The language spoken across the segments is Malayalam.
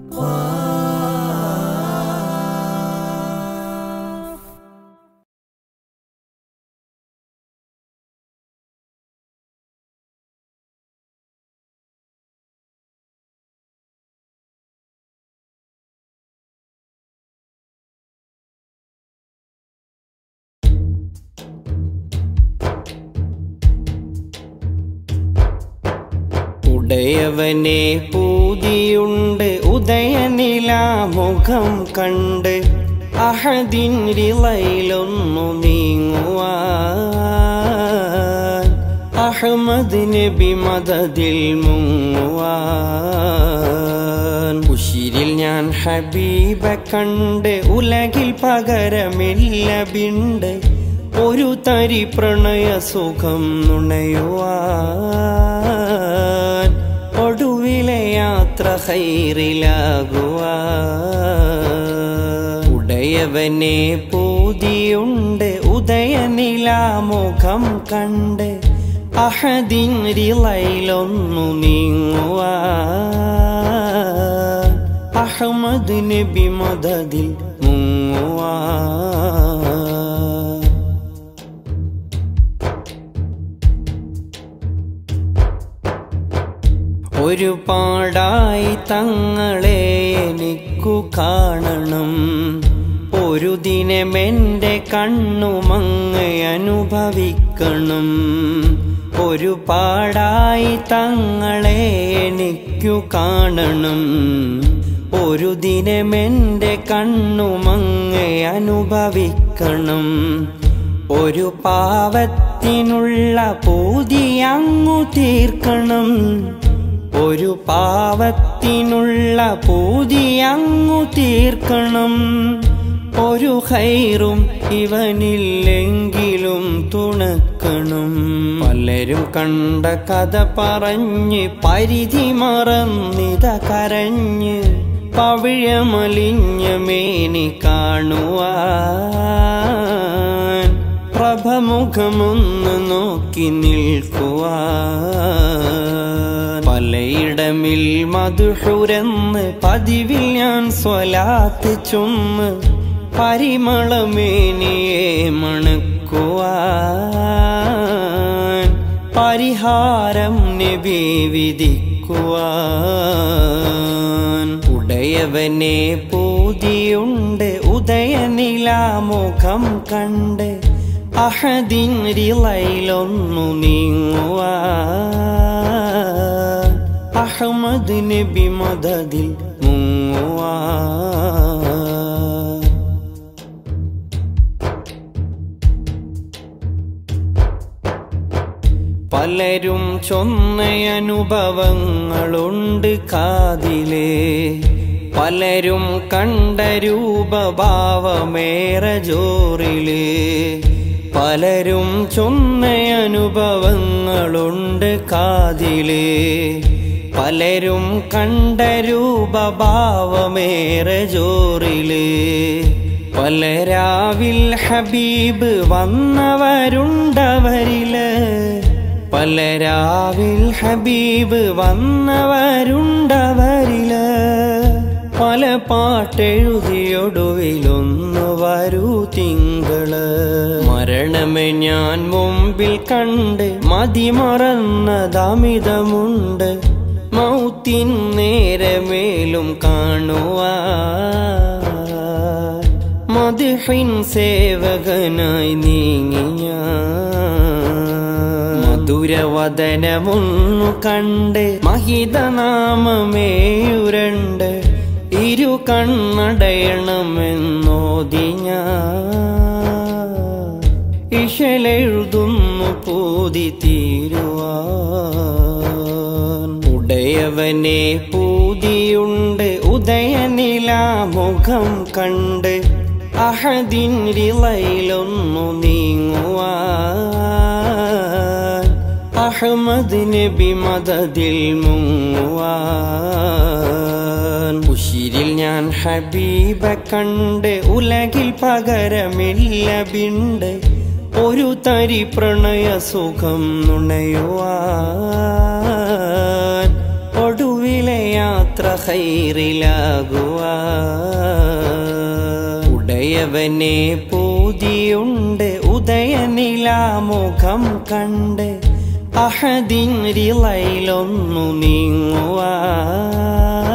ഉടയവനെ പൂതിയുണ്ട് ഉദയനിലാമുഖം കണ്ട് അഹദിൻ റിളയിലൊന്നു നീങ്ങുവാൻ അഹമ്മദ് നബി മദതിൽ മുങ്ങുവാൻ ഉശിരിൽ ഞാൻ ഹബീബ കണ്ട് ഉലകിൽ പകരമില്ല ബിണ്ട് ഒരു തരി പ്രണയ സുഖം നുണയുവാൻ ഒടുവിലെ യാത്ര ഹൈറിലാകുവാൻ ഉടയവനെ പൂതിയുണ്ട് ഉദയനിലാമുഖം കണ്ട് അഹദിൻ റിളയിലൊന്നു നീങ്ങുവാൻ അഹമ്മദ് നബി മദതിൽ മുങ്ങുവാൻ ഒരുപാടായി തങ്ങളെ എനിക്കു കാണണം ഒരു ദിനമെന്റെ കണ്ണുമങ്ങ അനുഭവിക്കണം ഒരുപാടായി തങ്ങളെ എനിക്കു കാണണം ഒരു ദിനമെന്റെ കണ്ണുമങ്ങ അനുഭവിക്കണം ഒരു പാവത്തിനുള്ള പൂതി അങ്ങു തീർക്കണം ഒരു പാവത്തിനുള്ള പൂതി അങ്ങു തീർക്കണം ഒരു ഹൈറും ഇവനില്ലെങ്കിലും തുണക്കണം പലരും കണ്ട കഥ പറഞ്ഞ് പരിധി മറന്നിത കരഞ്ഞ് പവിഴമലിഞ്ഞ മേനി കാണുവാൻ പ്രഭമുഖമൊന്ന് നോക്കി നിൽക്കുവാൻ പലയിടമിൽ മധുഹുരെന്ന് പതിവിൽ ഞാൻ സ്വലാത്ത് ചുമ്മ് പരിമളമേനിയെ മണക്കുവാൻ പരിഹാരം നബി വിധിക്കുവാൻ ഉടയവനെ പൂതിയുണ്ട് ഉദയനിലാമുഖം കണ്ട് അഹദിൻ റിളയിലൊന്നു നീങ്ങുവാൻ അഹമ്മദ് നബി മദതിൽ മുങ്ങുവാൻ പലരും ചൊന്ന അനുഭവങ്ങളുണ്ട് കാതിലേ പലരും കണ്ട രൂപഭാവമേറെ ജോറില് പലരും ചൊന്ന അനുഭവങ്ങളുണ്ട് കാതില് പലരും കണ്ട രൂപഭാവമേറെ ജോറില് പലരാവിൽ ഹബീബ് വന്നവരുണ്ടവരില് പലരാവിൽ ഹബീബ് വന്നവരുണ്ടവരില് പല പാട്ടെഴുതിയൊടുവിലൊന്നു വരൂ തിങ്കള് മരണമെ ഞാൻ മുമ്പിൽ കണ്ട് മതിമറന്നതമിതമുണ്ട് മൗത്തിൻ നേരമേലും കാണുവാൻ മധുഹിൻ സേവകനായി നീങ്ങിയ മധുരവദനമൊന്നു കണ്ട് മഹിതനാമമേയുരണ്ട് ഇരു കണ്ണടയണമെന്നോതി ഞാൻ ഇഷലെഴുതുന്നു പൂതി തീരുവാൻ ഉടയവനെ പൂതിയുണ്ട് ഉദയനിലാമുഖം കണ്ട് അഹദിൻ റിളയിലൊന്നു നീങ്ങുവാൻ അഹമ്മദ് നബി മദതിൽ മുങ്ങുവാൻ ഉശിരിൽ ഞാൻ ഹബീബ കണ്ട് ഉലകിൽ പകരമില്ല ബിണ്ട് ഒരു തരി പ്രണയ സുഖം നുണയുവാൻ ഒടുവിലെ യാത്ര എത്ര ഹൈറിലാകുവാ ഉടയവനെ പൂതിയുണ്ട് ഉദയനിലാമുഖം കണ്ട് അഹദിൻ റിളയിലൊന്നു നീങ്ങുവാ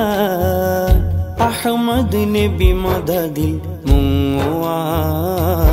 അഹമ്മദ് നബി മദതിൽ മുങ്ങുവാ